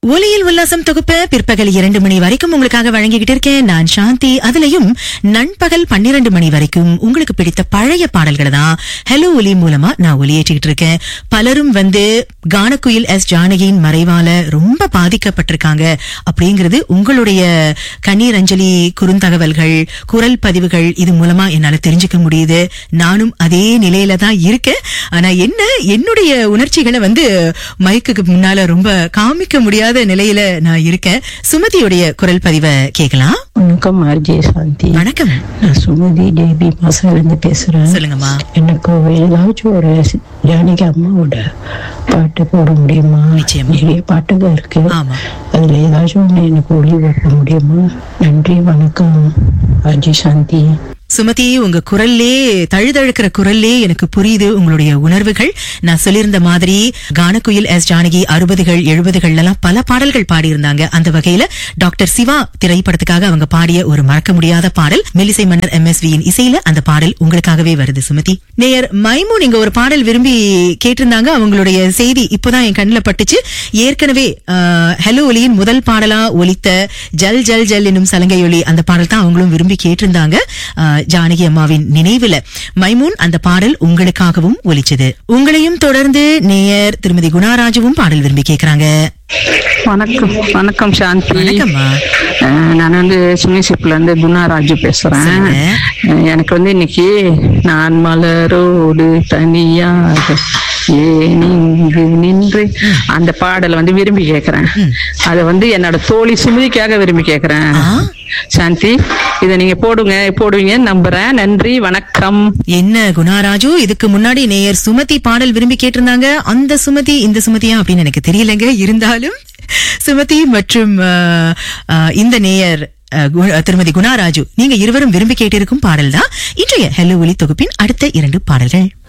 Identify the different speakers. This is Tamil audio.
Speaker 1: ஒலியில் உல்லாசம் தொகுப்ப பிற்பகல் இரண்டு மணி வரைக்கும் உங்களுக்காக வழங்கிக்கிட்டு இருக்கேன் நான் சாந்தி அதுலயும் நண்பகல் பன்னிரண்டு மணி வரைக்கும் உங்களுக்கு பிடித்த பழைய பாடல்களை தான் ஹலோ ஒலி மூலமா நான் ஒலியேற்றிக்கிட்டு இருக்கேன் பலரும் வந்து கானக்குயில் எஸ் ஜானகியின் மறைவால ரொம்ப பாதிக்கப்பட்டிருக்காங்க அப்படிங்கிறது உங்களுடைய கண்ணீர் அஞ்சலி குறுந்தகவல்கள் குரல் பதிவுகள் இது மூலமா என்னால தெரிஞ்சுக்க முடியுது நானும் அதே நிலையில தான் இருக்கேன் ஆனா என்ன என்னுடைய உணர்ச்சிகளை வந்து மைக்குக்கு முன்னால ரொம்ப காமிக்க முடியாத நிலையில நான் இருக்கேன் சுமதியுடைய குரல் பதிவை கேட்கலாம்
Speaker 2: வணக்கம் ஆர்ஜே சாந்தி
Speaker 1: வணக்கம்
Speaker 2: நான் சுமதி தேவி மாசாலேருந்து பேசுறேன்
Speaker 1: சொல்லுங்கம்மா
Speaker 2: எனக்கு ஏதாச்சும் ஒரு ஜானகி அம்மாவோட பாட்டு போட முடியுமா
Speaker 1: நிச்சயமா.
Speaker 2: நிறைய பாட்டுகள் இருக்கு
Speaker 1: ஆமா.
Speaker 2: அதுல ஏதாச்சும் ஒண்ணு எனக்கு ஒளிபரப்ப முடியுமா நன்றி வணக்கம் ஆர்ஜி சாந்தி
Speaker 1: சுமதி உங்க குரல்லே தழுதழுக்கிற குரல்லே எனக்கு புரியுது உங்களுடைய உணர்வுகள் நான் சொல்லியிருந்த மாதிரி கானக்குயில் எஸ் ஜானகி அறுபதுகள் எழுபதுகள்ல எல்லாம் பல பாடல்கள் பாடியிருந்தாங்க அந்த வகையில டாக்டர் சிவா திரைப்படத்துக்காக அவங்க பாடிய ஒரு மறக்க முடியாத பாடல் மெலிசை மன்னர் எம்எஸ்வியின் இசையில அந்த பாடல் உங்களுக்காகவே வருது சுமதி நேயர் மைமு நீங்க ஒரு பாடல் விரும்பி கேட்டிருந்தாங்க அவங்களுடைய செய்தி இப்போதான் என் கண்ணுல பட்டுச்சு ஏற்கனவே ஆஹ், ஹலோ ஒலியின் முதல் பாடலா ஒலித்த ஜல் ஜல் ஜல் என்னும் சலங்கை ஒலி அந்த பாடல் தான் அவங்களும் விரும்பி கேட்டிருந்தாங்க ஆஹ், ஜானகி அம்மாவின் நினைவுல மைமூன் அந்த பாடல் உங்களுக்காகவும் ஒலிச்சது உங்களையும் தொடர்ந்து நேயர் திருமதி குணாராஜுவும் பாடல் விரும்பி கேக்குறாங்க
Speaker 3: வணக்கம் வணக்கம் சாந்தி
Speaker 1: வணக்கம்மா
Speaker 3: அஹ் நான் வந்து சுமிசிப்ல இருந்து குணாராஜு பேசுறேன்
Speaker 1: சொல்லுங்க.
Speaker 3: அஹ் எனக்கு வந்து இன்னைக்கு நான் மலரோடு தனியாக ஏன் இங்கு நின்று அந்த பாடலை வந்து விரும்பி கேக்குறேன் அதை வந்து என்னோட தோழி சுமதிக்காக விரும்பி கேக்குறேன்
Speaker 1: ஆ.
Speaker 3: சாந்தி இதை நீங்க போடுங்க போடுவீங்கன்னு நம்புறேன் நன்றி வணக்கம்
Speaker 1: என்ன குணாராஜு இதுக்கு முன்னாடி நேயர் சுமதி பாடல் விரும்பி கேட்டிருந்தாங்க அந்த சுமதி இந்த சுமதியா அப்படின்னு எனக்கு தெரியலங்க இருந்தாலும் சுமதி மற்றும் ஆஹ், ஆஹ், இந்த நேயர் ஆஹ், கு- திருமதி குணாராஜு நீங்க இருவரும் விரும்பி கேட்டிருக்கும் பாடல் தான் இன்றைய ஹெல்லோ ஒலி தொகுப்பின் அடுத்த இரண்டு பாடல்கள்